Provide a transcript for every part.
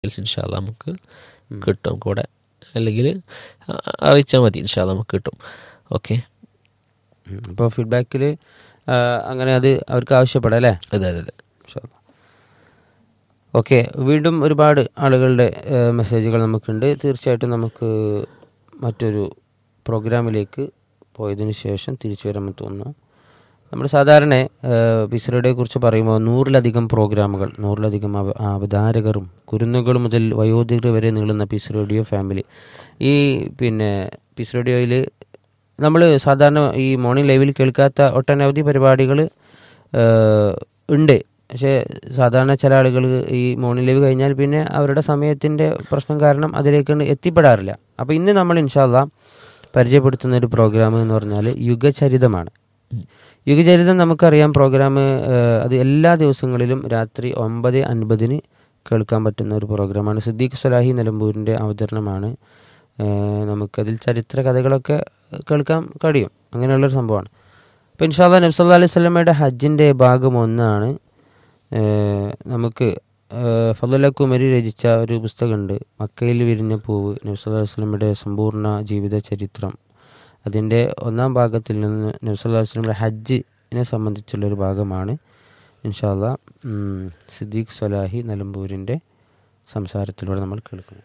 ഇൻഷാല്ല നമുക്ക് കിട്ടും കൂടെ അല്ലെങ്കിൽ അറിയിച്ചാൽ മതി ഇൻഷാല്ല നമുക്ക് കിട്ടും ഓക്കെ അപ്പോൾ ഫീഡ്ബാക്കിൽ അങ്ങനെ അത് അവർക്ക് ആവശ്യപ്പെടാം അല്ലേ അതെ അതെ അതെ ഓക്കെ വീണ്ടും ഒരുപാട് ആളുകളുടെ ഏഹ്, മെസ്സേജുകൾ നമുക്കുണ്ട് തീർച്ചയായിട്ടും നമുക്ക് മറ്റൊരു പ്രോഗ്രാമിലേക്ക് പോയതിനു ശേഷം തിരിച്ചു വരാമെന്ന് തോന്നുന്നു നമ്മൾ സാധാരണ പിസ്രയുടെ കുറിച്ച് പറയുമ്പോൾ നൂറിലധികം പ്രോഗ്രാമുകൾ നൂറിലധികം അവ- അവതാരകരും കുരുന്നുകൾ മുതൽ വയോധികർ വരെ നീളുന്ന പീസ് റേഡിയോ ഫാമിലി ഈ പിന്നെ പീസ് റേഡിയോയിൽ നമ്മൾ സാധാരണ ഈ മോർണിംഗ് ലൈവിൽ കേൾക്കാത്ത ഒട്ടനവധി പരിപാടികൾ ഉണ്ട് പക്ഷേ സാധാരണ ചില ആളുകൾ ഈ മോർണിംഗ് ലൈവ് കഴിഞ്ഞാൽ പിന്നെ അവരുടെ സമയത്തിൻ്റെ പ്രശ്നം കാരണം അതിലേക്ക് എത്തിപ്പെടാറില്ല അപ്പോൾ ഇന്ന് നമ്മൾ ഇൻഷാല്ല പരിചയപ്പെടുത്തുന്ന ഒരു പ്രോഗ്രാം എന്ന് പറഞ്ഞാൽ യുഗചരിതമാണ് യുഗചരിതം നമുക്കറിയാം പ്രോഗ്രാം അത് എല്ലാ ദിവസങ്ങളിലും രാത്രി ഒമ്പത് അൻപതിന് കേൾക്കാൻ പറ്റുന്ന ഒരു പ്രോഗ്രാമാണ് സിദ്ദീഖ് സലാഹി നിലമ്പൂരിൻ്റെ അവതരണമാണ് ഏഹ് നമുക്കതിൽ ചരിത്ര കഥകളൊക്കെ കേൾക്കാൻ കഴിയും അങ്ങനെയുള്ളൊരു സംഭവമാണ് അപ്പോൾ ഇൻഷാല്ല നബ്സല്ലാ അലൈഹി സ്വലമയുടെ ഹജ്ജിൻ്റെ ഭാഗം ഒന്നാണ് ഏഹ് നമുക്ക് ഏഹ് ഫضല കുമരി രചിച്ച ഒരു പുസ്തകമുണ്ട് മക്കയിൽ വിരിഞ്ഞ പൂവ് നബ്സല്ലാ അലൈഹി സ്വലമയുടെ സമ്പൂർണ്ണ ജീവിത ചരിത്രം അതിൻ്റെ ഒന്നാം ഭാഗത്തിൽ നിന്ന് നബ്സല്ലാ അലൈഹി സ്വലമയുടെ ഹജ്ജിനെ സംബന്ധിച്ചുള്ളൊരു ഭാഗമാണ് ഇൻഷാല്ല സിദ്ദീഖ് സലാഹി നിലമ്പൂരിൻ്റെ സംസാരത്തിലൂടെ നമ്മൾ കേൾക്കുന്നത്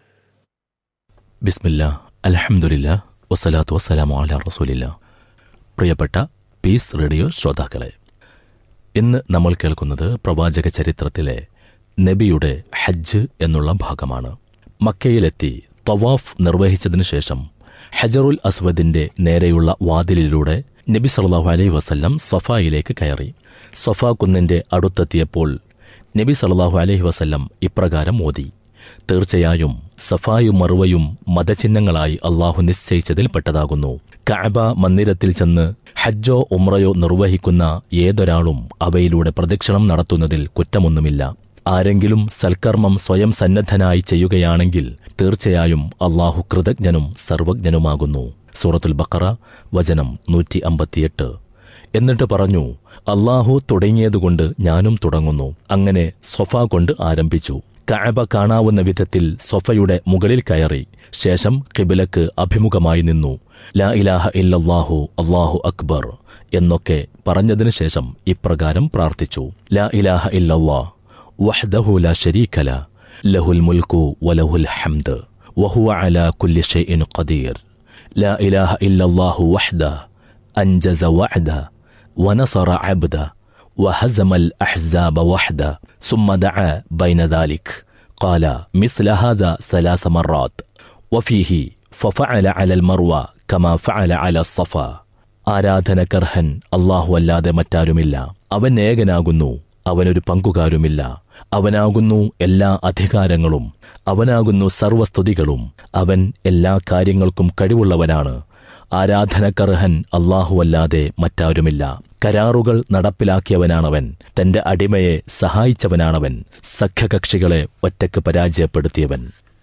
ബിസ്മില്ല അലഹമുല്ല വസ്സലാത്തു വസ്സലാമു അല റസൂലില്ല പ്രിയപ്പെട്ട പീസ് റേഡിയോ ശ്രോതാക്കളെ ഇന്ന് നമ്മൾ കേൾക്കുന്നത് പ്രവാചക ചരിത്രത്തിലെ നബിയുടെ ഹജ്ജ് എന്നുള്ള ഭാഗമാണ് മക്കയിലെത്തി തവാഫ് നിർവഹിച്ചതിനു ശേഷം ഹജറുൽ അസ്വദിന്റെ നേരെയുള്ള വാതിലിലൂടെ നബി സല്ലല്ലാഹു അലൈഹി വസല്ലം സഫായിലേക്ക് കയറി സഫ കുന്നിന്റെ അടുത്തെത്തിയപ്പോൾ നബി സല്ലല്ലാഹു അലൈഹി വസല്ലം ഇപ്രകാരം ഓതി തീർച്ചയായും സഫായും മറുവയും മതചിഹ്നങ്ങളായി അള്ളാഹു നിശ്ചയിച്ചതിൽപ്പെട്ടതാകുന്നു കഅബ മന്ദിരത്തിൽ ചെന്ന് ഹജ്ജോ ഉമ്രയോ നിർവഹിക്കുന്ന ഏതൊരാളും അവയിലൂടെ പ്രദക്ഷിണം നടത്തുന്നതിൽ കുറ്റമൊന്നുമില്ല ആരെങ്കിലും സൽക്കർമ്മം സ്വയം സന്നദ്ധനായി ചെയ്യുകയാണെങ്കിൽ തീർച്ചയായും അള്ളാഹു കൃതജ്ഞനും സർവജ്ഞനുമാകുന്നു സൂറത്തുൽ ബക്കറ വചനം നൂറ്റി അമ്പത്തിയെട്ട് എന്നിട്ട് പറഞ്ഞു അള്ളാഹു തുടങ്ങിയതുകൊണ്ട് ഞാനും തുടങ്ങുന്നു അങ്ങനെ സൊഫ കൊണ്ട് ആരംഭിച്ചു കഅബ കാണാവുന്ന വിധത്തിൽ സൊഫയുടെ മുകളിൽ കയറി ശേഷം കിബിലക്ക് അഭിമുഖമായി നിന്നു ലാ ഇലാഹ ഇല്ലല്ലാഹു അല്ലാഹു അക്ബർ എന്നൊക്കെ പറഞ്ഞതിനു ശേഷം ഇപ്രകാരം പ്രാർത്ഥിച്ചു ലാ ഇലാഹ ഇല്ലല്ലാ വഹ്ദഹു ലാ ശരീക ല ലഹുൽ മുൽക്കു വലഹുൽ ഹംദ് വഹുവ അലാ കുല്ലി ഷൈഇൻ ഖദീർ لا إله إلا الله وحده أنجز وعده ونصر عبده وهزم الأحزاب وحده ثم دعا بين ذلك قال مثل هذا ثلاث مرات وفيه ففعل على المروى كما فعل على الصفا ആരാധനകർഹൻ അള്ളാഹു അല്ലാതെ മറ്റാരുമില്ല അവൻ ഏകനാകുന്നു അവനൊരു പങ്കുകാരുമില്ല അവനാകുന്നു എല്ലാ അധികാരങ്ങളും അവനാകുന്നു സർവസ്തുതികളും അവൻ എല്ലാ കാര്യങ്ങൾക്കും കഴിവുള്ളവനാണ് ആരാധനക്കർഹൻ അല്ലാഹുവല്ലാതെ മറ്റാരുമില്ല കരാറുകൾ നടപ്പിലാക്കിയവനാണവൻ തന്റെ അടിമയെ സഹായിച്ചവനാണവൻ സഖ്യകക്ഷികളെ ഒറ്റക്ക് പരാജയപ്പെടുത്തിയവൻ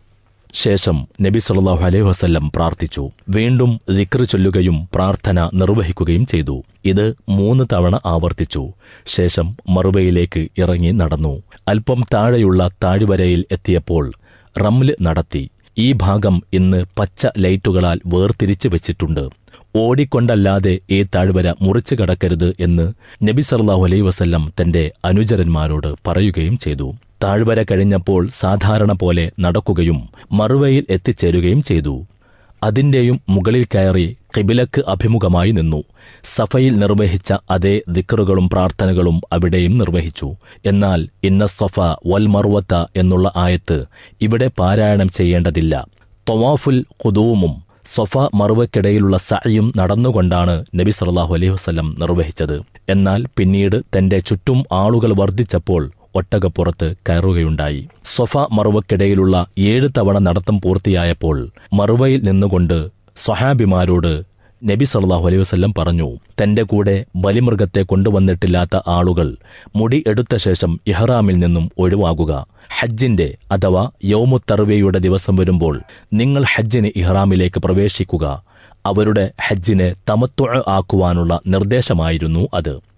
ശേഷം നബി സല്ലല്ലാഹു അലൈഹി വസല്ലം പ്രാർത്ഥിച്ചു വീണ്ടും ദിക്ർ ചൊല്ലുകയും പ്രാർത്ഥന നിർവഹിക്കുകയും ചെയ്തു ഇത് മൂന്ന് തവണ ആവർത്തിച്ചു ശേഷം മറുവയിലേക്ക് ഇറങ്ങി നടന്നു അല്പം താഴെയുള്ള താഴ്വരയിൽ എത്തിയപ്പോൾ റംല് നടത്തി ഈ ഭാഗം ഇന്ന് പച്ച ലൈറ്റുകളാൽ വേർതിരിച്ച് വെച്ചിട്ടുണ്ട് ഓടിക്കൊണ്ടല്ലാതെ ഈ താഴ്വര മുറിച്ചു കടക്കരുത് എന്ന് നബി സല്ലല്ലാഹു അലൈഹി വസല്ലം തന്റെ അനുചരന്മാരോട് പറയുകയും ചെയ്തു താഴ്വര കഴിഞ്ഞപ്പോൾ സാധാരണ പോലെ നടക്കുകയും മറുവയിൽ എത്തിച്ചേരുകയും ചെയ്തു അതിന്റെയും മുകളിൽ കയറി കിബിലക്ക് അഭിമുഖമായി നിന്നു സഫയിൽ നിർവഹിച്ച അതേ ദിക്റുകളും പ്രാർത്ഥനകളും അവിടെയും നിർവഹിച്ചു എന്നാൽ ഇന്ന സഫ വൽ മർവത്ത എന്നുള്ള ആയത്ത് ഇവിടെ പാരായണം ചെയ്യേണ്ടതില്ല തൊവാഫുൽ ഖുദൂമും സൊഫ മറുവയ്ക്കിടയിലുള്ള സഅയും നടന്നുകൊണ്ടാണ് നബി സല്ലല്ലാഹു അലൈഹി വസല്ലം നിർവഹിച്ചത് എന്നാൽ പിന്നീട് തന്റെ ചുറ്റും ആളുകൾ വർദ്ധിച്ചപ്പോൾ ഒട്ടകപ്പുറത്ത് കയറുകയുണ്ടായി സൊഫ മറുവക്കിടയിലുള്ള ഏഴ് തവണ നടത്തം പൂർത്തിയായപ്പോൾ മറുവയിൽ നിന്നുകൊണ്ട് സ്വഹാബിമാരോട് നബി സല്ലല്ലാഹു അലൈഹി വസല്ലം പറഞ്ഞു തന്റെ കൂടെ ബലിമൃഗത്തെ കൊണ്ടുവന്നിട്ടില്ലാത്ത ആളുകൾ മുടി എടുത്ത ശേഷം ഇഹ്റാമിൽ നിന്നും ഒഴിവാകുക ഹജ്ജിന്റെ അഥവാ യൗമുത്തർവയുടെ ദിവസം വരുമ്പോൾ നിങ്ങൾ ഹജ്ജിന് ഇഹ്റാമിലേക്ക് പ്രവേശിക്കുക അവരുടെ ഹജ്ജിനെ തമത്തു ആക്കുവാനുള്ള നിർദ്ദേശമായിരുന്നു അത്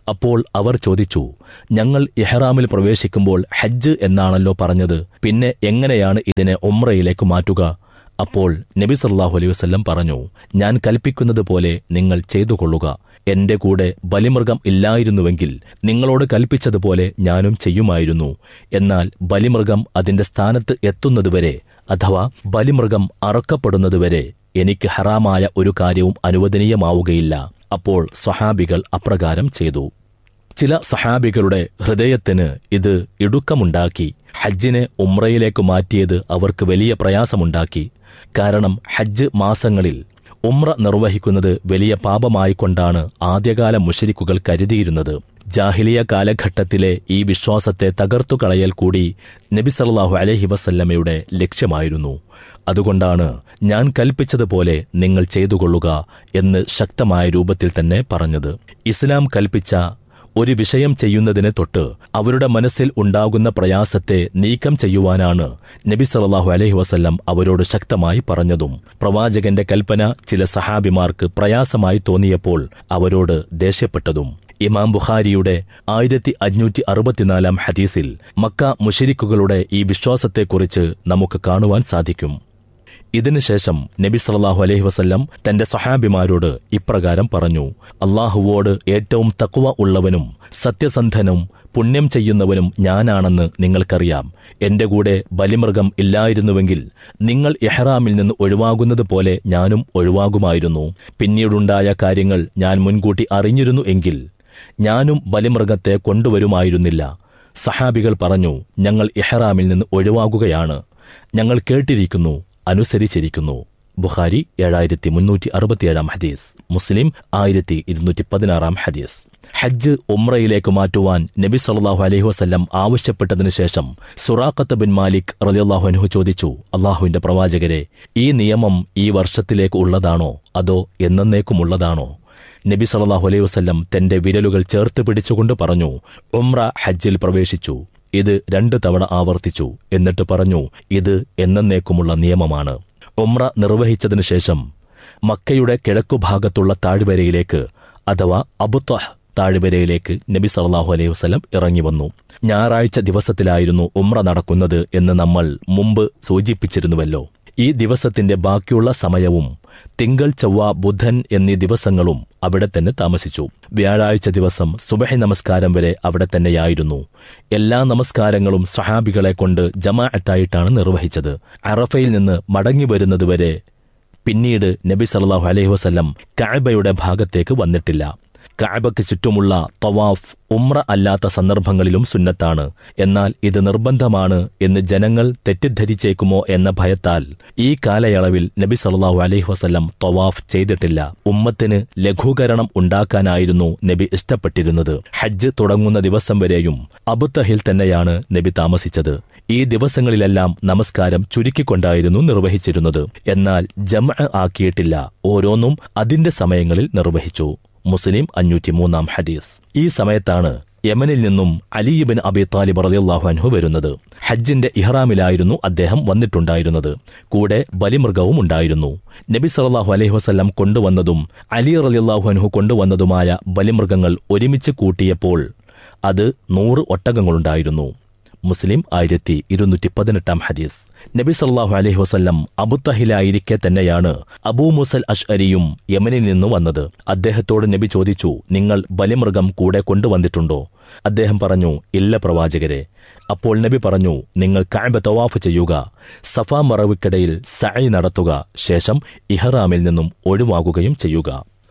അപ്പോൾ അവർ ചോദിച്ചു ഞങ്ങൾ ഇഹ്റാമിൽ പ്രവേശിക്കുമ്പോൾ ഹജ്ജ് എന്നാണല്ലോ പറഞ്ഞത് പിന്നെ എങ്ങനെയാണ് ഇതിനെ ഒമ്രയിലേക്ക് മാറ്റുക അപ്പോൾ നബി സല്ലല്ലാഹു അലൈഹി വസല്ലം പറഞ്ഞു ഞാൻ കൽപ്പിക്കുന്നത് പോലെ നിങ്ങൾ ചെയ്തുകൊള്ളുക എന്റെ കൂടെ ബലിമൃഗം ഇല്ലായിരുന്നുവെങ്കിൽ നിങ്ങളോട് കൽപ്പിച്ചതുപോലെ ഞാനും ചെയ്യുമായിരുന്നു എന്നാൽ ബലിമൃഗം അതിന്റെ സ്ഥാനത്ത് എത്തുന്നതുവരെ അഥവാ ബലിമൃഗം അറക്കപ്പെടുന്നതുവരെ എനിക്ക് ഹറാമായ ഒരു കാര്യവും അനുവദനീയമാവുകയില്ല അപ്പോൾ സ്വഹാബികൾ അപ്രകാരം ചെയ്തു ചില സഹാബികളുടെ ഹൃദയത്തിന് ഇത് ഇടുക്കമുണ്ടാക്കി ഹജ്ജിനെ ഉമ്രയിലേക്ക് മാറ്റിയത് അവർക്ക് വലിയ പ്രയാസമുണ്ടാക്കി കാരണം ഹജ്ജ് മാസങ്ങളിൽ ഉമ്ര നിർവഹിക്കുന്നത് വലിയ പാപമായിക്കൊണ്ടാണ് ആദ്യകാല മുഷരിക്കുകൾ കരുതിയിരുന്നത് ജാഹിലിയ കാലഘട്ടത്തിലെ ഈ വിശ്വാസത്തെ തകർത്തുകളയൽ കൂടി നബി സല്ലല്ലാഹു അലൈഹി വസല്ലമയുടെ ലക്ഷ്യമായിരുന്നു അതുകൊണ്ടാണ് ഞാൻ കൽപ്പിച്ചതുപോലെ നിങ്ങൾ ചെയ്തുകൊള്ളുക എന്ന് ശക്തമായ രൂപത്തിൽ തന്നെ പറഞ്ഞത് ഇസ്ലാം കൽപ്പിച്ച ഒരു വിഷയം ചെയ്യുന്നതിനെ തൊട്ട് അവരുടെ മനസ്സിൽ ഉണ്ടാകുന്ന പ്രയാസത്തെ നീക്കം ചെയ്യുവാനാണ് നബി സല്ലല്ലാഹു അലൈഹി വസല്ലം അവരോട് ശക്തമായി പറഞ്ഞതും പ്രവാചകന്റെ കൽപ്പന ചില സഹാബിമാർക്ക് പ്രയാസമായി തോന്നിയപ്പോൾ അവരോട് ദേഷ്യപ്പെട്ടതും ഇമാം ബുഖാരിയുടെ ആയിരത്തി അഞ്ഞൂറ്റി അറുപത്തിനാലാം ഹദീസിൽ മക്ക മുഷരിക്കുകളുടെ ഈ വിശ്വാസത്തെക്കുറിച്ച് നമുക്ക് കാണുവാൻ സാധിക്കും ഇതിനുശേഷം നബി സല്ലല്ലാഹു അലൈഹി വസല്ലം തന്റെ സഹാബിമാരോട് ഇപ്രകാരം പറഞ്ഞു അള്ളാഹുവോട് ഏറ്റവും തക്കുവ ഉള്ളവനും സത്യസന്ധനും പുണ്യം ചെയ്യുന്നവനും ഞാനാണെന്ന് നിങ്ങൾക്കറിയാം എന്റെ കൂടെ ബലിമൃഗം ഇല്ലായിരുന്നുവെങ്കിൽ നിങ്ങൾ ഇഹ്റാമിൽ നിന്ന് ഒഴിവാകുന്നത് പോലെ ഞാനും ഒഴിവാകുമായിരുന്നു പിന്നീടുണ്ടായ കാര്യങ്ങൾ ഞാൻ മുൻകൂട്ടി അറിഞ്ഞിരുന്നു എങ്കിൽ ഞാനും ബലിമൃഗത്തെ കൊണ്ടുവരുമായിരുന്നില്ല സഹാബികൾ പറഞ്ഞു ഞങ്ങൾ ഇഹ്റാമിൽ നിന്ന് ഒഴിവാകുകയാണ് ഞങ്ങൾ കേട്ടിരിക്കുന്നു അനുസരിച്ചിരിക്കുന്നു ബുഖാരി ഏഴായിരത്തി മുന്നൂറ്റി അറുപത്തിയേഴാം ഹദീസ് മുസ്ലിം ആയിരത്തി ഇരുന്നൂറ്റി പതിനാറാം ഹദീസ് ഹജ്ജ് ഉമ്രയിലേക്ക് മാറ്റുവാൻ നബി സല്ലല്ലാഹു അലൈഹി വസല്ലം ആവശ്യപ്പെട്ടതിനു ശേഷം സുറാഖത്ത് ബിൻ മാലിക് റളിയല്ലാഹു അൻഹു ചോദിച്ചു അള്ളാഹുവിന്റെ പ്രവാചകരെ ഈ നിയമം ഈ വർഷത്തിലേക്ക് ഉള്ളതാണോ അതോ എന്നേക്കുമുള്ളതാണോ നബി സല്ലല്ലാഹു അലൈഹി വസല്ലം തന്റെ വിരലുകൾ ചേർത്ത് പിടിച്ചുകൊണ്ട് പറഞ്ഞു ഉംറ ഹജ്ജിൽ പ്രവേശിച്ചു ഇത് രണ്ട് തവണ ആവർത്തിച്ചു എന്നിട്ട് പറഞ്ഞു ഇത് എന്നേക്കുമുള്ള നിയമമാണ് ഉംറ നിർവഹിച്ചതിനു ശേഷം മക്കയുടെ കിഴക്കുഭാഗത്തുള്ള താഴ്വരയിലേക്ക് അഥവാ അബുത്വഹ് താഴ്വരയിലേക്ക് നബി സല്ലല്ലാഹു അലൈഹി വസല്ലം ഇറങ്ങി വന്നു ഞായറാഴ്ച ദിവസത്തിലായിരുന്നു ഉംറ നടക്കുന്നത് എന്ന് നമ്മൾ മുമ്പ് സൂചിപ്പിച്ചിരുന്നുവല്ലോ ഈ ദിവസത്തിന്റെ ബാക്കിയുള്ള സമയവും തിങ്കൾ ചൊവ്വ ബുധൻ എന്നീ ദിവസങ്ങളും അവിടെ തന്നെ താമസിച്ചു വ്യാഴാഴ്ച ദിവസം സുബഹി നമസ്കാരം വരെ അവിടെ തന്നെയായിരുന്നു എല്ലാ നമസ്കാരങ്ങളും സഹാബികളെ കൊണ്ട് ജമാഅത്തായിട്ടാണ് നിർവഹിച്ചത് അറഫയിൽ നിന്ന് മടങ്ങി വരുന്നതുവരെ പിന്നീട് നബി സല്ലല്ലാഹു അലൈഹി വസല്ലം കഅബയുടെ ഭാഗത്തേക്ക് വന്നിട്ടില്ല കഅബയ്ക്ക് ചുറ്റുമുള്ള തവാഫ് ഉമ്ര അല്ലാത്ത സന്ദർഭങ്ങളിലും സുന്നത്താണ് എന്നാൽ ഇത് നിർബന്ധമാണ് എന്ന് ജനങ്ങൾ തെറ്റിദ്ധരിച്ചേക്കുമോ എന്ന ഭയത്താൽ ഈ കാലയളവിൽ നബി സല്ലല്ലാഹു അലൈഹി വസല്ലം തവാഫ് ചെയ്തിട്ടില്ല ഉമ്മത്തിന് ലഘൂകരണം ഉണ്ടാക്കാനായിരുന്നു നബി ഇഷ്ടപ്പെട്ടിരുന്നത് ഹജ്ജ് തുടങ്ങുന്ന ദിവസം വരെയും അബുത്തഹിൽ തന്നെയാണ് നബി താമസിച്ചത് ഈ ദിവസങ്ങളിലെല്ലാം നമസ്കാരം ചുരുക്കിക്കൊണ്ടായിരുന്നു നിർവഹിച്ചിരുന്നത് എന്നാൽ ജമ ആക്കിയിട്ടില്ല ഓരോന്നും അതിന്റെ സമയങ്ങളിൽ നിർവഹിച്ചു മുസ്ലിം അഞ്ഞൂറ്റിമൂന്നാം ഹദീസ് ഈ സമയത്താണ് യമനിൽ നിന്നും അലിയിബിൻ അബി താലിബ് റളിയല്ലാഹു അൻഹു വരുന്നത് ഹജ്ജിന്റെ ഇഹ്റാമിലായിരുന്നു അദ്ദേഹം വന്നിട്ടുണ്ടായിരുന്നത് കൂടെ ബലിമൃഗവും ഉണ്ടായിരുന്നു നബി സല്ലല്ലാഹു അലൈഹി വസല്ലം കൊണ്ടുവന്നതും അലി റളിയല്ലാഹു അൻഹു കൊണ്ടുവന്നതുമായ ബലിമൃഗങ്ങൾ ഒരുമിച്ച് കൂട്ടിയപ്പോൾ അത് നൂറ് ഒട്ടകങ്ങളുണ്ടായിരുന്നു മുസ്ലിം ആയിരത്തി ഇരുന്നൂറ്റി പതിനെട്ടാം ഹദീസ് നബി സല്ലല്ലാഹു അലൈഹി വസല്ലം അബുത്തഹിലായിരിക്കെ തന്നെയാണ് അബൂ മുസൽ അഷ്അരിയും യമനിൽ നിന്ന് വന്നത് അദ്ദേഹത്തോട് നബി ചോദിച്ചു നിങ്ങൾ ബലിമൃഗം കൂടെ കൊണ്ടുവന്നിട്ടുണ്ടോ അദ്ദേഹം പറഞ്ഞു ഇല്ല പ്രവാചകരെ അപ്പോൾ നബി പറഞ്ഞു നിങ്ങൾ കഅബ തവാഫ് ചെയ്യുക സഫാ മറവിക്കിടയിൽ സഅയ് നടത്തുക ശേഷം ഇഹ്റാമിൽ നിന്നും ഒഴിവാകുകയും ചെയ്യുക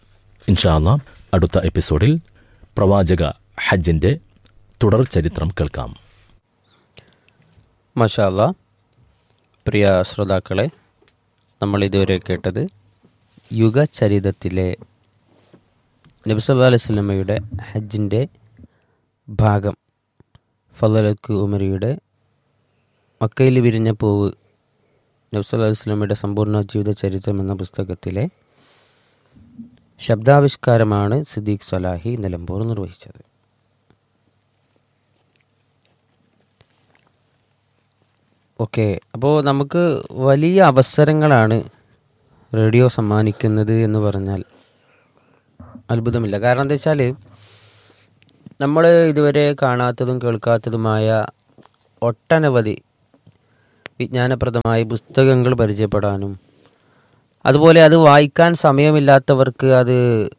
ഇൻഷാല്ല അടുത്ത എപ്പിസോഡിൽ പ്രവാചക ഹജ്ജിന്റെ തുടർ ചരിത്രം കേൾക്കാം മഷാല്ല പ്രിയ ശ്രോതാക്കളെ നമ്മൾ ഇതുവരെ കേട്ടത് യുഗചരിതത്തിലെ നബിസല്ലാ അലൈഹി സ്വലമയുടെ ഹജ്ജിൻ്റെ ഭാഗം ഫലലക്ക് ഉമരിയുടെ മക്കയിൽ വിരിഞ്ഞ പൂവ് നബ്സല്ലാ അലൈഹി സ്വലമയുടെ സമ്പൂർണ്ണ ജീവിത ചരിത്രം എന്ന പുസ്തകത്തിലെ ശബ്ദാവിഷ്കാരമാണ് സിദ്ദീഖ് സലാഹി നിലമ്പൂർ നിർവഹിച്ചത് ഓക്കെ അപ്പോൾ നമുക്ക് വലിയ അവസരങ്ങളാണ് റേഡിയോ സമ്മാനിക്കുന്നത് എന്ന് പറഞ്ഞാൽ അത്ഭുതമില്ല കാരണം എന്താ വെച്ചാൽ നമ്മൾ ഇതുവരെ കാണാത്തതും കേൾക്കാത്തതുമായ ഒട്ടനവധി വിജ്ഞാനപ്രദമായ പുസ്തകങ്ങൾ പരിചയപ്പെടാനും അതുപോലെ അത് വായിക്കാൻ സമയമില്ലാത്തവർക്ക് അത്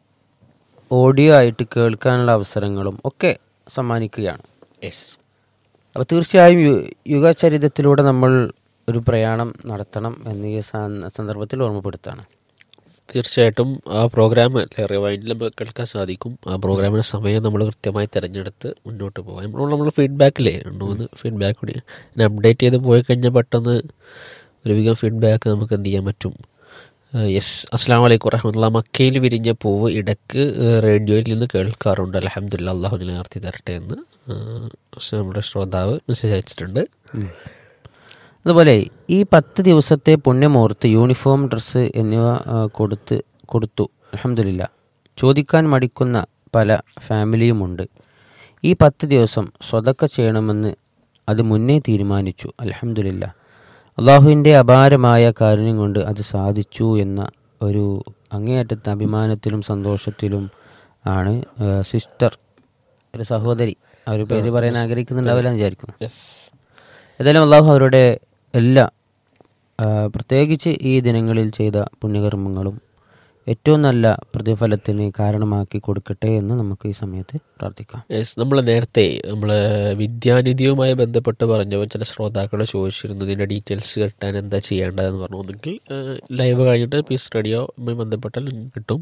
ഓഡിയോ ആയിട്ട് കേൾക്കാനുള്ള അവസരങ്ങളും ഒക്കെ സമ്മാനിക്കുകയാണ് യെസ് അപ്പോൾ തീർച്ചയായും യു യുഗചരിതത്തിലൂടെ നമ്മൾ ഒരു പ്രയാണം നടത്തണം എന്നീ സ- സന്ദർഭത്തിൽ ഓർമ്മപ്പെടുത്താണ് തീർച്ചയായിട്ടും ആ പ്രോഗ്രാം റിവൈൻഡിൽ നമുക്ക് കേൾക്കാൻ സാധിക്കും ആ പ്രോഗ്രാമിന് സമയം നമ്മൾ കൃത്യമായി തിരഞ്ഞെടുത്ത് മുന്നോട്ട് പോകാം നമ്മൾ നമ്മൾ ഫീഡ്ബാക്കില്ലേ രണ്ട് മൂന്ന് ഫീഡ്ബാക്ക് കൂടി അപ്ഡേറ്റ് ചെയ്ത് പോയി കഴിഞ്ഞാൽ പെട്ടെന്ന് ഒരുവിധം ഫീഡ്ബാക്ക് നമുക്ക് എന്ത് ചെയ്യാൻ പറ്റും യെസ് അസ്സാം വലൈക്കും വറഹമുല്ല മക്കയിൽ വിരിഞ്ഞ പൂവ് ഇടയ്ക്ക് ഏഹ്, റേഡിയോയിൽ നിന്ന് കേൾക്കാറുണ്ട് അലഹമ്മദില്ല അള്ളാഹു നിലനിർത്തി തരട്ടെ എന്ന് ഏഹ്, നമ്മുടെ ശ്രോതാവ് മെസ്സേജ് അയച്ചിട്ടുണ്ട് അതുപോലെ ഈ പത്ത് ദിവസത്തെ പുണ്യമോർത്ത് യൂണിഫോം ഡ്രസ്സ് എന്നിവ ആ, കൊടുത്ത് കൊടുത്തു അലഹമില്ല ചോദിക്കാൻ മടിക്കുന്ന പല ഫാമിലിയുമുണ്ട് ഈ പത്ത് ദിവസം സ്വതക്ക ചെയ്യണമെന്ന് അത് മുന്നേ തീരുമാനിച്ചു അലഹമില്ല അള്ളാഹുവിൻ്റെ അപാരമായ കാരുണ്യം കൊണ്ട് അത് സാധിച്ചു എന്ന ഒരു അങ്ങേയറ്റത്തെ അഭിമാനത്തിലും സന്തോഷത്തിലും ആണ് ആ, സിസ്റ്റർ ഒരു സഹോദരി അവർ പേര് പറയാൻ ആഗ്രഹിക്കുന്നുണ്ടാവില്ല എന്ന് വിചാരിക്കുന്നു യെസ് ഏതായാലും അള്ളാഹു അവരുടെ എല്ലാ ആ, പ്രത്യേകിച്ച് ഈ ദിനങ്ങളിൽ ചെയ്ത പുണ്യകർമ്മങ്ങളും ഏറ്റവും നല്ല പ്രതിഫലത്തിന് കാരണമാക്കി കൊടുക്കട്ടെ എന്ന് നമുക്ക് ഈ സമയത്ത് പ്രാർത്ഥിക്കാം യെസ് നമ്മൾ നേരത്തെ നമ്മൾ വിദ്യാനിധിയുമായി ബന്ധപ്പെട്ട് പറഞ്ഞപ്പോൾ ചില ശ്രോതാക്കൾ ചോദിച്ചിരുന്നു ഇതിൻ്റെ ഡീറ്റെയിൽസ് കിട്ടാൻ എന്താ ചെയ്യേണ്ടതെന്ന് പറഞ്ഞു ഒന്നെങ്കിൽ ലൈവ് കഴിഞ്ഞിട്ട് പീസ് റേഡിയോയുമായി ബന്ധപ്പെട്ടാൽ നിങ്ങൾക്ക് കിട്ടും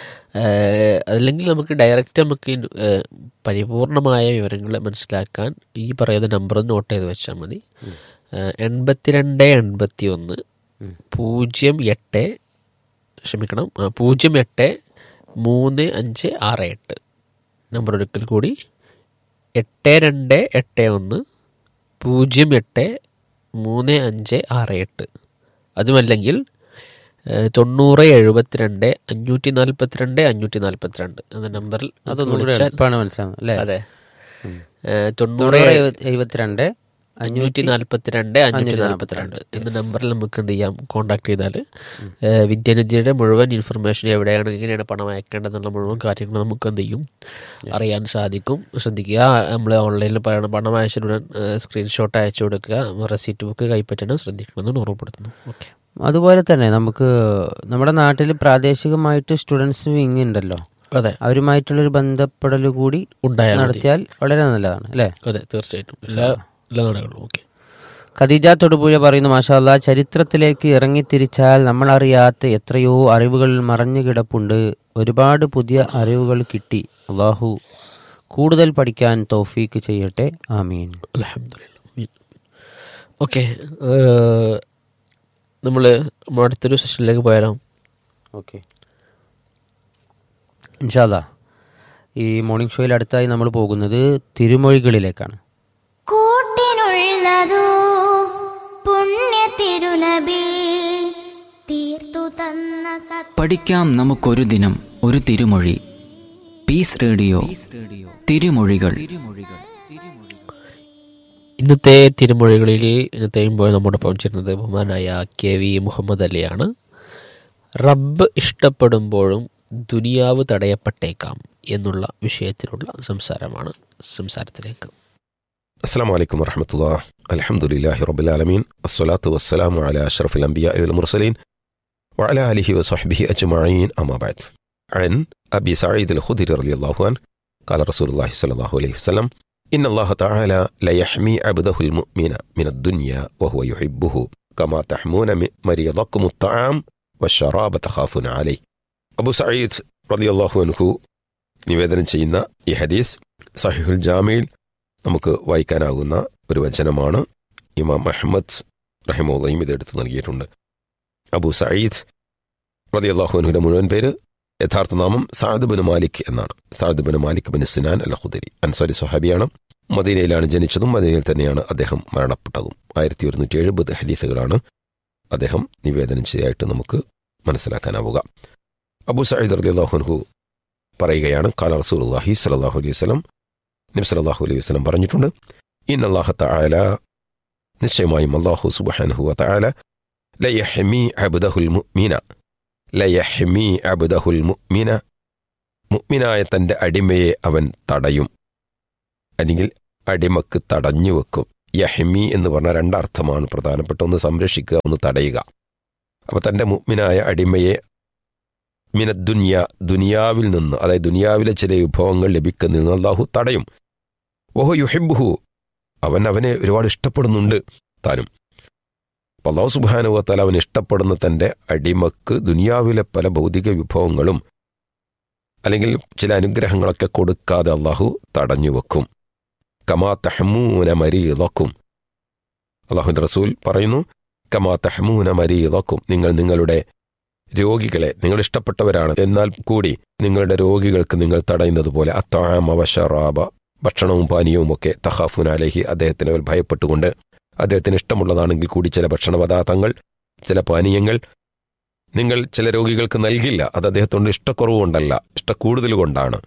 ഏഹ്, അതല്ലെങ്കിൽ നമുക്ക് ഡയറക്റ്റ് നമുക്ക് ഈ, ഏഹ്, പരിപൂർണമായ വിവരങ്ങൾ മനസ്സിലാക്കാൻ ഈ പറയുന്ന നമ്പർ നോട്ട് ചെയ്ത് വെച്ചാൽ മതി ഏഹ്, എൺപത്തിരണ്ട് എൺപത്തി ഒന്ന് പൂജ്യം എട്ട് ക്ഷമിക്കണം ആ, പൂജ്യം എട്ട് മൂന്ന് അഞ്ച് ആറ് എട്ട് നമ്പർ ഒരിക്കൽ കൂടി എട്ട് രണ്ട് എട്ട് ഒന്ന് പൂജ്യം എട്ട് മൂന്ന് അഞ്ച് ആറ് എട്ട് അതുമല്ലെങ്കിൽ ഏഹ്, തൊണ്ണൂറ് എഴുപത്തിരണ്ട് അഞ്ഞൂറ്റി നാൽപ്പത്തിരണ്ട് അഞ്ഞൂറ്റി നാൽപ്പത്തിരണ്ട് എന്ന നമ്പറിൽ അതൊന്നും കൂടി വിളിച്ചാൽ- എളുപ്പമാണ് മനസ്സിലാവുന്നത് അല്ലേ അതെ ഉം. ഏഹ്, തൊണ്ണൂറ് തൊണ്ണൂറ് എഴുപത്തി- എഴുപത്തിരണ്ട് അഞ്ഞൂറ്റി നാൽപ്പത്തിരണ്ട് അഞ്ഞൂറ്റി നാൽപ്പത്തിരണ്ട് എന്ന നമ്പറിൽ നമുക്ക് എന്ത് ചെയ്യാം കോൺടാക്ട് ചെയ്താൽ വിദ്യാനിധിയുടെ മുഴുവൻ ഇൻഫർമേഷൻ എവിടെയാണ് എങ്ങനെയാണ് പണം അയക്കേണ്ടതെന്നുള്ള മുഴുവൻ കാര്യങ്ങൾ നമുക്ക് എന്ത് ചെയ്യും അറിയാൻ സാധിക്കും ശ്രദ്ധിക്കുക നമ്മൾ ഓൺലൈനിൽ പണം പണം അയച്ചിട്ടുടൻ സ്ക്രീൻഷോട്ട് അയച്ചു കൊടുക്കുക റെസീറ്റ് ബുക്ക് കൈപ്പറ്റണം ശ്രദ്ധിക്കണമെന്ന് ഓർമ്മപ്പെടുത്തുന്നു ഓക്കെ അതുപോലെ തന്നെ നമുക്ക് നമ്മുടെ നാട്ടിൽ പ്രാദേശികമായിട്ട് സ്റ്റുഡൻസ് വിങ് ഉണ്ടല്ലോ അതെ അവരുമായിട്ടുള്ളൊരു ബന്ധപ്പെടൽ കൂടി ഉണ്ടായാൽ മതി. നടത്തിയാൽ വളരെ നല്ലതാണ് അല്ലേ അതെ തീർച്ചയായിട്ടും എല്ലാ എല്ലാ നാടുകളും ഓക്കെ ഖദീജ തൊടുപുഴ പറയുന്നു മാഷാല്ല ചരിത്രത്തിലേക്ക് ഇറങ്ങിത്തിരിച്ചാൽ നമ്മൾ അറിയാത്ത എത്രയോ അറിവുകൾ മറഞ്ഞു കിടപ്പുണ്ട് ഒരുപാട് പുതിയ അറിവുകൾ കിട്ടി അള്ളാഹു കൂടുതൽ പഠിക്കാൻ തൗഫീക്ക് ചെയ്യട്ടെ ആമീൻ അലഹമില്ല ഓക്കെ നമ്മൾ അടുത്തൊരു സെഷനിലേക്ക് പോയാലോ ഓക്കെ ഇൻഷാല്ല ഈ മോർണിംഗ് ഷോയിൽ അടുത്തായി നമ്മൾ പോകുന്നത് തിരുമൊഴികളിലേക്കാണ് കൂട്ടിനുള്ളതോ പുണ്യ തിരുനബി തീർത്തു തന്ന സത് പഠിക്കാം നമുക്കൊരു ദിനം ഒരു തിരുമൊഴി പീസ് റേഡിയോ തിരുമൊഴികൾ ഇന്നത്തെ തിരുമൊഴികളിൽ ഇന്നത്തെയും പോയി നമ്മോടൊപ്പം ചേരുന്നത് ബഹുമാനായ കെ വി മുഹമ്മദ് അലിയാണ് റബ്ബ് ഇഷ്ടപ്പെടുമ്പോഴും ദുനിയാവ് തടയപ്പെട്ടേക്കാം എന്നുള്ള വിഷയത്തിലുള്ള സംസാരമാണ് സംസാരത്തിലേക്ക് السلام عليكم ورحمة الله الحمد لله رب العالمين الصلاة والسلام على أشرف الأنبياء والمرسلين وعلى آله وصحبه أجمعين أما بعد عن أبي سعيد الخدري رضي الله عنه قال رسول الله صلى الله عليه وسلم إن الله تعالى لا يحمي عبده المؤمن من الدنيا وهو يحبه كما تحمون م- مريضكم الطعام والشراب تخافون عليه أبو سعيد رضي الله عنه നിവേദനം ചെയ്യുന്ന ഈ ഹദീസ് സഹിഹുൽ ജാമിയിൽ നമുക്ക് വായിക്കാനാകുന്ന ഒരു വചനമാണ് ഇമാം അഹമ്മദ് റഹിമുള്ളയും ഇത് എടുത്തു നൽകിയിട്ടുണ്ട് അബു സയ്യിദ് റതി അള്ളാഹുനുവിന്റെ മുഴുവൻ പേര് യഥാർത്ഥ നാമം സാദ് ബിൻ മാലിക് എന്നാണ് Saad bin Malik bin Sinan al Khudri Ansari സ്വഹാബിയാണ് മദീനയിലാണ് ജനിച്ചതും മദീനയിൽ തന്നെയാണ് അദ്ദേഹം മരണപ്പെട്ടതും ആയിരത്തി ഒരുന്നൂറ്റി എഴുപത് ഹദീസുകളാണ് അദ്ദേഹം നിവേദനം ചെയ്തായിട്ട് നമുക്ക് മനസ്സിലാക്കാനാവുക അബു സയ്യിദ് റതി അള്ളാഹുൻഹു പറയുകയാണ് കാല റസൂൽ അള്ളാഹി സലാഹു അലൈഹി വസ്ലം നബി സല്ലല്ലാഹു അലൈഹി വസല്ലം പറഞ്ഞിട്ടുണ്ട് ഇന്ന അല്ലാഹ തആല നിശ്ചയമായും അല്ലാഹു സുബ്ഹാനഹു വ തആല ലയഹ്മി അബ്ദഹുൽ മുഅ്മിന ലയഹ്മി അബ്ദഹുൽ മുഅ്മിന മുഅ്മിനായ തന്റെ അടിമയെ അവൻ തടയും അല്ലെങ്കിൽ അടിമക്ക് തടഞ്ഞു വെക്കും യഹ്മി എന്ന് പറഞ്ഞ രണ്ടർത്ഥമാണ് പ്രധാനപ്പെട്ട ഒന്ന് സംരക്ഷിക്കുക ഒന്ന് തടയുക അപ്പോൾ തൻ്റെ മുഗ്മിനായ അടിമയെ മിനദ്ദുനിയ ദുനിയാവിൽ നിന്ന് അതായത് ദുനിയാവിലെ ചില വിഭവങ്ങൾ ലഭിക്കുന്നതിൽ നിന്ന് അള്ളാഹു തടയും ഓഹോ യുഹിബുഹു അവൻ അവനെ ഒരുപാട് ഇഷ്ടപ്പെടുന്നുണ്ട് താനും അപ്പോൾ അള്ളാഹു സുബാനുവത്താൽ അവൻ ഇഷ്ടപ്പെടുന്ന തൻ്റെ അടിമക്ക് ദുനിയാവിലെ പല ഭൗതിക വിഭവങ്ങളും അല്ലെങ്കിൽ ചില അനുഗ്രഹങ്ങളൊക്കെ കൊടുക്കാതെ അള്ളാഹു തടഞ്ഞു വെക്കും കമാ തഹമൂന മരീതക്കും അള്ളാഹുൻ്റെ റസൂൽ പറയുന്നു കമാ തഹമൂന മരീതക്കും നിങ്ങൾ നിങ്ങളുടെ രോഗികളെ നിങ്ങൾ ഇഷ്ടപ്പെട്ടവരാണ് എന്നാൽ കൂടി നിങ്ങളുടെ രോഗികൾക്ക് നിങ്ങൾ തടയുന്നത് പോലെ അത്താമ വഷറാബ ഭക്ഷണവും പാനീയവും ഒക്കെ തഹാഫുൻ അലഹി അദ്ദേഹത്തിന് മേൽ ഭയപ്പെട്ടുകൊണ്ട് അദ്ദേഹത്തിന് ഇഷ്ടമുള്ളതാണെങ്കിൽ കൂടി ചില ഭക്ഷണ പദാർത്ഥങ്ങൾ ചില പാനീയങ്ങൾ നിങ്ങൾ ചില രോഗികൾക്ക് നൽകില്ല അത് അദ്ദേഹത്തോട് ഇഷ്ടക്കുറവ് കൊണ്ടല്ല ഇഷ്ടക്കൂടുതൽ കൊണ്ടാണ്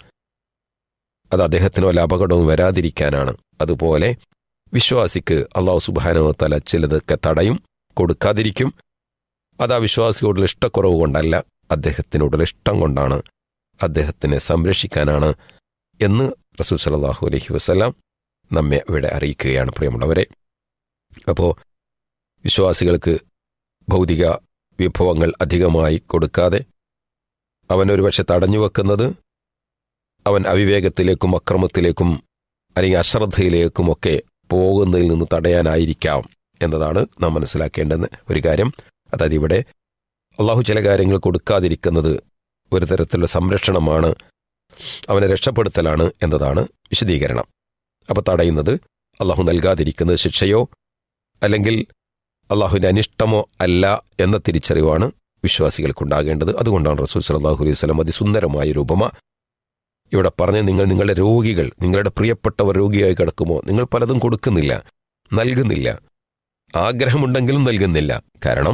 അത് അദ്ദേഹത്തിന് വല്ല അപകടവും വരാതിരിക്കാനാണ് അതുപോലെ വിശ്വാസിക്ക് അള്ളാഹു സുബാനവത്തല ചിലതൊക്കെ തടയും കൊടുക്കാതിരിക്കും അത് ആ വിശ്വാസിയോടുള്ള ഇഷ്ടക്കുറവ് കൊണ്ടല്ല അദ്ദേഹത്തിനോടുള്ള ഇഷ്ടം കൊണ്ടാണ് അദ്ദേഹത്തിനെ സംരക്ഷിക്കാനാണ് എന്ന് റസൂൽ സലാഹു അലഹി വസ്ലാം നമ്മെ ഇവിടെ അറിയിക്കുകയാണ് പ്രിയമുള്ളവരെ അപ്പോൾ വിശ്വാസികൾക്ക് ഭൗതിക വിഭവങ്ങൾ അധികമായി കൊടുക്കാതെ അവൻ ഒരുപക്ഷെ തടഞ്ഞു വെക്കുന്നത് അവൻ അവിവേകത്തിലേക്കും അക്രമത്തിലേക്കും അല്ലെങ്കിൽ അശ്രദ്ധയിലേക്കുമൊക്കെ പോകുന്നതിൽ നിന്ന് തടയാനായിരിക്കാം എന്നതാണ് നാം മനസ്സിലാക്കേണ്ടുന്ന ഒരു കാര്യം അതായത് ഇവിടെ അള്ളാഹു ചില കാര്യങ്ങൾ കൊടുക്കാതിരിക്കുന്നത് ഒരു തരത്തിലുള്ള സംരക്ഷണമാണ് അവനെ രക്ഷപ്പെടുത്തലാണ് എന്നതാണ് വിശദീകരണം അപ്പോൾ തടയുന്നത് അള്ളാഹു നൽകാതിരിക്കുന്നത് ശിക്ഷയോ അല്ലെങ്കിൽ അള്ളാഹുവിൻ്റെ അനിഷ്ടമോ അല്ല എന്ന തിരിച്ചറിവാണ് വിശ്വാസികൾക്കുണ്ടാകേണ്ടത് അതുകൊണ്ടാണ് റസൂൽ സലാഹു അലൈഹി വസ്ലം അതിസുന്ദരമായ രൂപമ ഇവിടെ പറഞ്ഞ് നിങ്ങൾ നിങ്ങളുടെ രോഗികൾ നിങ്ങളുടെ പ്രിയപ്പെട്ടവർ രോഗിയായി കിടക്കുമോ നിങ്ങൾ പലതും കൊടുക്കുന്നില്ല നൽകുന്നില്ല ആഗ്രഹമുണ്ടെങ്കിലും നൽകുന്നില്ല കാരണം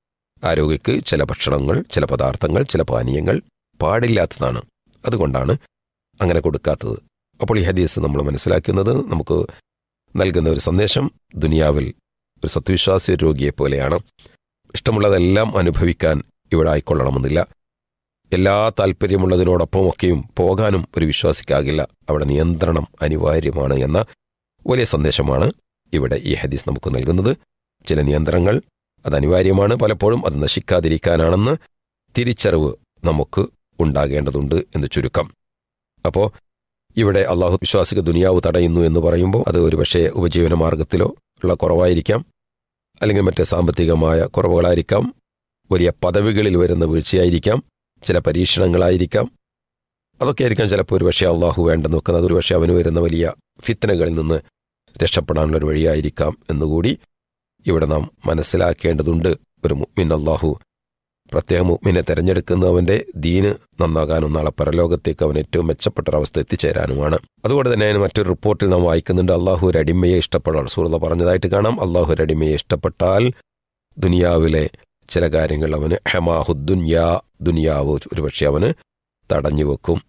ആ രോഗിക്ക് ചില ഭക്ഷണങ്ങൾ ചില പദാർത്ഥങ്ങൾ ചില പാനീയങ്ങൾ പാടില്ലാത്തതാണ് അതുകൊണ്ടാണ് അങ്ങനെ കൊടുക്കാത്തത് അപ്പോൾ ഈ ഹദീസ് നമ്മൾ മനസ്സിലാക്കുന്നത് നമുക്ക് നൽകുന്ന ഒരു സന്ദേശം ദുനിയാവിൽ ഒരു സത്യവിശ്വാസി രോഗിയെ പോലെയാണ് ഇഷ്ടമുള്ളതെല്ലാം അനുഭവിക്കാൻ ഇവിടെ ആയിക്കൊള്ളണമെന്നില്ല എല്ലാ താല്പര്യമുള്ളതിനോടൊപ്പം ഒക്കെയും പോകാനും ഒരു വിശ്വാസിക്കാകില്ല അവിടെ നിയന്ത്രണം അനിവാര്യമാണ് എന്ന വലിയ സന്ദേശമാണ് ഇവിടെ ഈ ഹദീസ് നമുക്ക് നൽകുന്നത് ചില നിയന്ത്രണങ്ങൾ അത് അനിവാര്യമാണ് പലപ്പോഴും അത് നശിക്കാതിരിക്കാനാണെന്ന് തിരിച്ചറിവ് നമുക്ക് ഉണ്ടാകേണ്ടതുണ്ട് എന്ന് ചുരുക്കം അപ്പോൾ ഇവിടെ അള്ളാഹു വിശ്വാസിക ദുനിയാവ് തടയുന്നു എന്ന് പറയുമ്പോൾ അത് ഒരുപക്ഷെ ഉപജീവന മാർഗത്തിലോ ഉള്ള കുറവായിരിക്കാം അല്ലെങ്കിൽ മറ്റ് സാമ്പത്തികമായ കുറവുകളായിരിക്കാം വലിയ പദവികളിൽ വരുന്ന വീഴ്ചയായിരിക്കാം ചില പരീക്ഷണങ്ങളായിരിക്കാം അതൊക്കെ ആയിരിക്കാം ചിലപ്പോൾ ഒരു പക്ഷേ അള്ളാഹു വേണ്ടെന്ന് വെക്കുന്നത് ഒരു പക്ഷേ അവന് വരുന്ന വലിയ ഫിത്തനകളിൽ നിന്ന് രക്ഷപ്പെടാനുള്ള ഒരു വഴിയായിരിക്കാം എന്നുകൂടി ഇവിടെ നാം മനസ്സിലാക്കേണ്ടതുണ്ട് ഒരു മുഅ്മിൻ അള്ളാഹു പ്രത്യേക മുഅ്മിനെ തിരഞ്ഞെടുക്കുന്നവന്റെ ദീന് നന്നാകാനും നാളെ പരലോകത്തേക്ക് അവൻ ഏറ്റവും മെച്ചപ്പെട്ട ഒരവസ്ഥ എത്തിച്ചേരാനുമാണ് അതുകൊണ്ട് തന്നെ മറ്റൊരു റിപ്പോർട്ടിൽ നാം വായിക്കുന്നുണ്ട് അള്ളാഹു ഒരു അടിമയെ ഇഷ്ടപ്പെടാൻ റസൂലുള്ള പറഞ്ഞതായിട്ട് കാണാം അള്ളാഹു ഒരു അടിമയെ ഇഷ്ടപ്പെട്ടാൽ ദുനിയാവിലെ ചില കാര്യങ്ങൾ അവന് ഹെമാഹുദ്ദുന്യാ ദുനിയാവ് ഒരുപക്ഷെ അവന് തടഞ്ഞു വെക്കും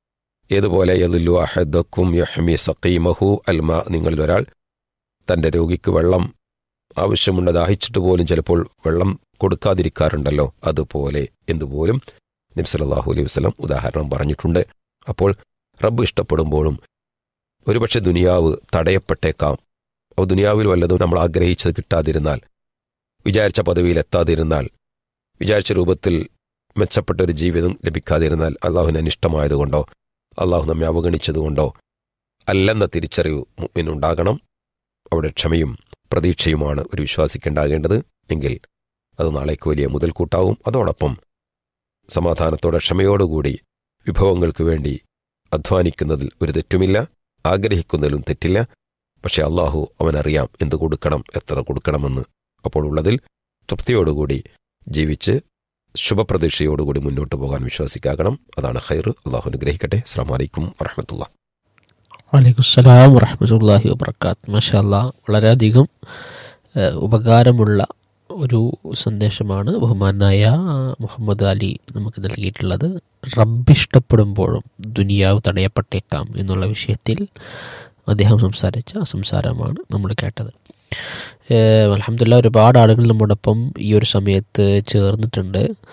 ഏതുപോലെ യദുല്ലു അഹദക്കും യഹ്മി സഖീമഹു അൽമ നിങ്ങളിൽ ഒരാൾ തൻ്റെ രോഗിക്ക് വെള്ളം ആവശ്യമുണ്ട് ദാഹിച്ചിട്ട് പോലും ചിലപ്പോൾ വെള്ളം കൊടുക്കാതിരിക്കാറുണ്ടല്ലോ അതുപോലെ എന്തുപോലും നബ്സലാഹു അലൈഹി വസ്ലം ഉദാഹരണം പറഞ്ഞിട്ടുണ്ട് അപ്പോൾ റബ്ബ് ഇഷ്ടപ്പെടുമ്പോഴും ഒരുപക്ഷെ ദുനിയാവ് തടയപ്പെട്ടേക്കാം അപ്പോൾ ദുനിയാവിൽ വല്ലതും നമ്മൾ ആഗ്രഹിച്ചത് കിട്ടാതിരുന്നാൽ വിചാരിച്ച പദവിയിൽ എത്താതിരുന്നാൽ വിചാരിച്ച രൂപത്തിൽ മെച്ചപ്പെട്ട ഒരു ജീവിതം ലഭിക്കാതിരുന്നാൽ അള്ളാഹുവിന് അനിഷ്ടമായതുകൊണ്ടോ അള്ളാഹു നമ്മെ അവഗണിച്ചതുകൊണ്ടോ അല്ലെന്ന തിരിച്ചറിവ് മുമ്പിനുണ്ടാകണം അവിടെ ക്ഷമയും പ്രതീക്ഷയുമാണ് ഒരു വിശ്വാസിക്കുണ്ടാകേണ്ടത് എങ്കിൽ അത് നാളേക്ക് വലിയ മുതൽക്കൂട്ടാവും അതോടൊപ്പം സമാധാനത്തോടെ ക്ഷമയോടുകൂടി വിഭവങ്ങൾക്ക് വേണ്ടി അധ്വാനിക്കുന്നതിൽ ഒരു തെറ്റുമില്ല ആഗ്രഹിക്കുന്നതിലും തെറ്റില്ല പക്ഷെ അള്ളാഹു അവനറിയാം എന്ത് കൊടുക്കണം എത്ര കൊടുക്കണമെന്ന് അപ്പോൾ ഉള്ളതിൽ തൃപ്തിയോടുകൂടി ജീവിച്ച് ശുഭപ്രതീക്ഷയോടുകൂടി മുന്നോട്ട് പോകാൻ വിശ്വാസിക്കാകണം അതാണ് ഹൈർ അള്ളാഹു അനുഗ്രഹിക്കട്ടെ അസ്സാം വലൈക്കും വറഹമത്തുള്ള വലൈക്കുസ്സലാം വറഹമത്തല്ലാഹി വബർക്കാത്ത് മഷാല്ല വളരെയധികം ഏഹ്, ഉപകാരമുള്ള ഒരു സന്ദേശമാണ് ബഹുമാനായ മുഹമ്മദ് അലി നമുക്ക് നൽകിയിട്ടുള്ളത് റബ്ബ് ഇഷ്ടപ്പെടുമ്പോഴും ദുനിയാവ് തടയപ്പെട്ടേക്കാം എന്നുള്ള വിഷയത്തിൽ അദ്ദേഹം സംസാരിച്ച സംസാരമാണ് നമ്മൾ കേട്ടത് അലഹമില്ല ഒരുപാട് ആളുകൾ നമ്മോടൊപ്പം ഈ ഒരു സമയത്ത് ചേർന്നിട്ടുണ്ട്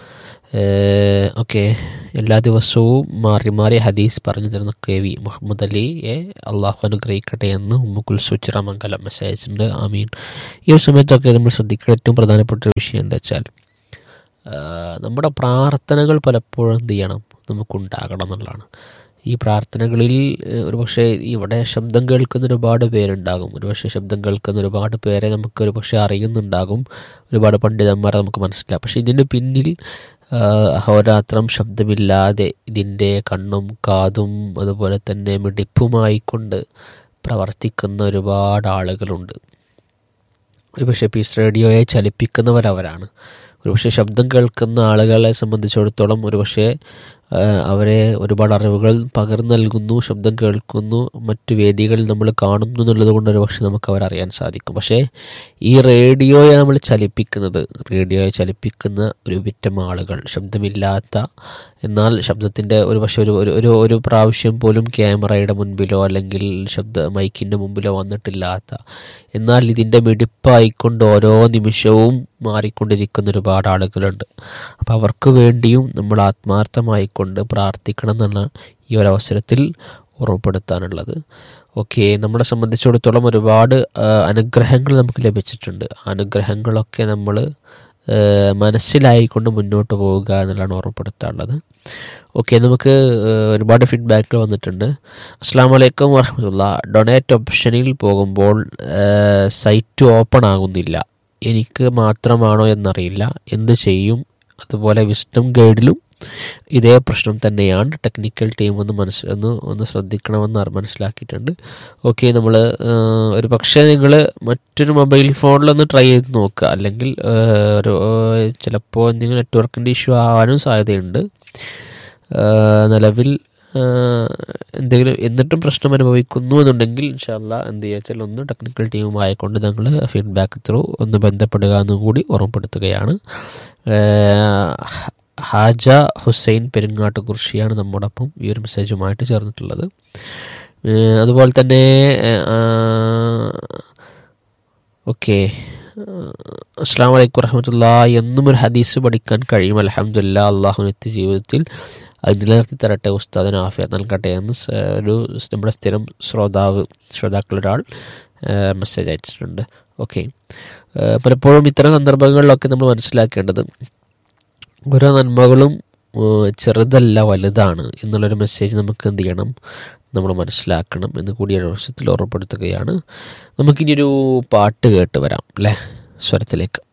ഓക്കെ എല്ലാ ദിവസവും മാറി മാറി ഹദീസ് പറഞ്ഞു തരുന്ന കെ വി മുഹമ്മദ് അലിയെ അള്ളാഹു അനുഗ്രഹിക്കട്ടെ എന്ന് ഉമ്മുക്കുൽ സുച്ചിറമംഗലം മെസ്സേജ് ഉണ്ട് ആമീൻ ഈ ഒരു സമയത്തൊക്കെ നമ്മൾ ശ്രദ്ധിക്കേണ്ട ഏറ്റവും പ്രധാനപ്പെട്ട ഒരു വിഷയം എന്താ വെച്ചാൽ ആ, നമ്മുടെ പ്രാർത്ഥനകൾ പലപ്പോഴും എന്ത് ചെയ്യണം നമുക്കുണ്ടാകണം എന്നുള്ളതാണ് ഈ പ്രാർത്ഥനകളിൽ ഏഹ്, ഒരുപക്ഷെ ഇവിടെ ശബ്ദം കേൾക്കുന്ന ഒരുപാട് പേരുണ്ടാകും ഒരുപക്ഷെ ശബ്ദം കേൾക്കുന്ന ഒരുപാട് പേരെ നമുക്ക് ഒരുപക്ഷെ അറിയുന്നുണ്ടാകും ഒരുപാട് പണ്ഡിതന്മാരെ നമുക്ക് മനസ്സിലാവും പക്ഷേ ഇതിൻ്റെ പിന്നിൽ ആ, അഹോരാത്രം ശബ്ദമില്ലാതെ ഇതിൻ്റെ കണ്ണും കാതും അതുപോലെ തന്നെ മിടിപ്പുമായിക്കൊണ്ട് പ്രവർത്തിക്കുന്ന ഒരുപാട് ആളുകളുണ്ട് ഒരുപക്ഷെ പീസ് റേഡിയോയെ ചലിപ്പിക്കുന്നവരവരാണ് ഒരുപക്ഷെ ശബ്ദം കേൾക്കുന്ന ആളുകളെ സംബന്ധിച്ചിടത്തോളം ഒരുപക്ഷെ ആ, അവരെ ഒരുപാട് അറിവുകൾ പകർന്നു നൽകുന്നു ശബ്ദം കേൾക്കുന്നു മറ്റു വേദികളിൽ നമ്മൾ കാണുന്നു എന്നുള്ളത് കൊണ്ട് ഒരുപക്ഷെ നമുക്ക് അവരറിയാൻ സാധിക്കും പക്ഷേ ഈ റേഡിയോയെ നമ്മൾ ചലിപ്പിക്കുന്നത് റേഡിയോയെ ചലിപ്പിക്കുന്ന ഒരു വിറ്റം ആളുകൾ ശബ്ദമില്ലാത്ത എന്നാൽ ശബ്ദത്തിൻ്റെ ഒരു പക്ഷേ ഒരു ഒരു- ഒരു ഒരു പ്രാവശ്യം പോലും ക്യാമറയുടെ മുൻപിലോ അല്ലെങ്കിൽ ശബ്ദ മൈക്കിൻ്റെ മുമ്പിലോ വന്നിട്ടില്ലാത്ത എന്നാൽ ഇതിൻ്റെ മിടിപ്പായിക്കൊണ്ട് ഓരോ നിമിഷവും മാറിക്കൊണ്ടിരിക്കുന്ന ഒരുപാട് ആളുകളുണ്ട് അപ്പോൾ അവർക്ക് വേണ്ടിയും നമ്മൾ ആത്മാർത്ഥമായിക്കൊണ്ട് പ്രാർത്ഥിക്കണം എന്നാണ് ഈ ഒരു അവസരത്തിൽ ഓർമ്മപ്പെടുത്താനുള്ളത് ഓക്കെ നമ്മളെ സംബന്ധിച്ചിടത്തോളം ഒരുപാട് ആ, അനുഗ്രഹങ്ങൾ നമുക്ക് ലഭിച്ചിട്ടുണ്ട് ആ അനുഗ്രഹങ്ങളൊക്കെ നമ്മൾ മനസ്സിലായിക്കൊണ്ട് മുന്നോട്ട് പോവുക എന്നുള്ളതാണ് ഓർമ്മപ്പെടുത്താനുള്ളത് ഓക്കെ നമുക്ക് ആ, ഒരുപാട് ഫീഡ്ബാക്കുകൾ വന്നിട്ടുണ്ട് അസ്സാം വലൈക്കും വറഹമുല്ല ഡൊണേറ്റ് ഓപ്ഷനിൽ പോകുമ്പോൾ സൈറ്റ് ഓപ്പൺ ആകുന്നില്ല എനിക്ക് മാത്രമാണോ എന്നറിയില്ല എന്ത് ചെയ്യും അതുപോലെ വിസ്ഡം ഗൈഡിലും ഇതേ പ്രശ്നം തന്നെയാണ് ടെക്നിക്കൽ ടീം ഒന്ന് മനസ്സ് ഒന്ന് ഒന്ന് ശ്രദ്ധിക്കണമെന്ന് അറി- മനസ്സിലാക്കിയിട്ടുണ്ട് ഓക്കെ നമ്മൾ ഒരു പക്ഷേ നിങ്ങൾ മറ്റൊരു മൊബൈൽ ഫോണിലൊന്ന് ട്രൈ ചെയ്ത് നോക്കുക അല്ലെങ്കിൽ ആ, ഒരു ചിലപ്പോൾ എന്തെങ്കിലും നെറ്റ്വർക്കിൻ്റെ ഇഷ്യൂ ആവാനും സാധ്യതയുണ്ട് ആ, നിലവിൽ ആ, എന്തെങ്കിലും എന്നിട്ടും പ്രശ്നം അനുഭവിക്കുന്നു എന്നുണ്ടെങ്കിൽ ഇൻഷാല്ല എന്ത് ചെയ്യുക വെച്ചാൽ ഒന്ന് ടെക്നിക്കൽ ടീമുമായി കൊണ്ട് ഞങ്ങൾ ഫീഡ്ബാക്ക് ത്രൂ ഒന്ന് ബന്ധപ്പെടുക എന്നും കൂടി ഓർമ്മപ്പെടുത്തുകയാണ് ആ, ഹാജ ഹുസൈൻ പെരുങ്ങാട്ട് കുറിശിയാണ് നമ്മോടൊപ്പം ഈ ഒരു മെസ്സേജുമായിട്ട് ചേർന്നിട്ടുള്ളത് ഏ, അതുപോലെ തന്നെ ഓക്കെ അസ്സാം വലൈക്കും വറഹമത്തുള്ള എന്നും ഒരു ഹദീസ് പഠിക്കാൻ കഴിയും അലഹമില്ല അള്ളാഹു നിത്യ ജീവിതത്തിൽ അത് നിലനിർത്തി തരട്ടെ ഉസ്താദിന് ആഫിയത്ത് നൽകട്ടെ എന്ന് സ- ഒരു സ് നമ്മുടെ സ്ഥിരം ശ്രോതാവ് ശ്രോതാക്കളൊരാൾ മെസ്സേജ് അയച്ചിട്ടുണ്ട് ഓക്കെ പലപ്പോഴും ഇത്തരം സന്ദർഭങ്ങളിലൊക്കെ നമ്മൾ മനസ്സിലാക്കേണ്ടത് ഓരോ നന്മകളും ഏഹ്, ചെറുതല്ല വലുതാണ് എന്നുള്ളൊരു മെസ്സേജ് നമുക്ക് എന്ത് ചെയ്യണം നമ്മൾ മനസ്സിലാക്കണം എന്ന് കൂടി ഈ വർഷത്തിൽ ഓർമ്മപ്പെടുത്തുകയാണ് നമുക്കിനി ഒരു പാട്ട് കേട്ട് വരാം അല്ലേ സ്വരത്തിലേക്ക്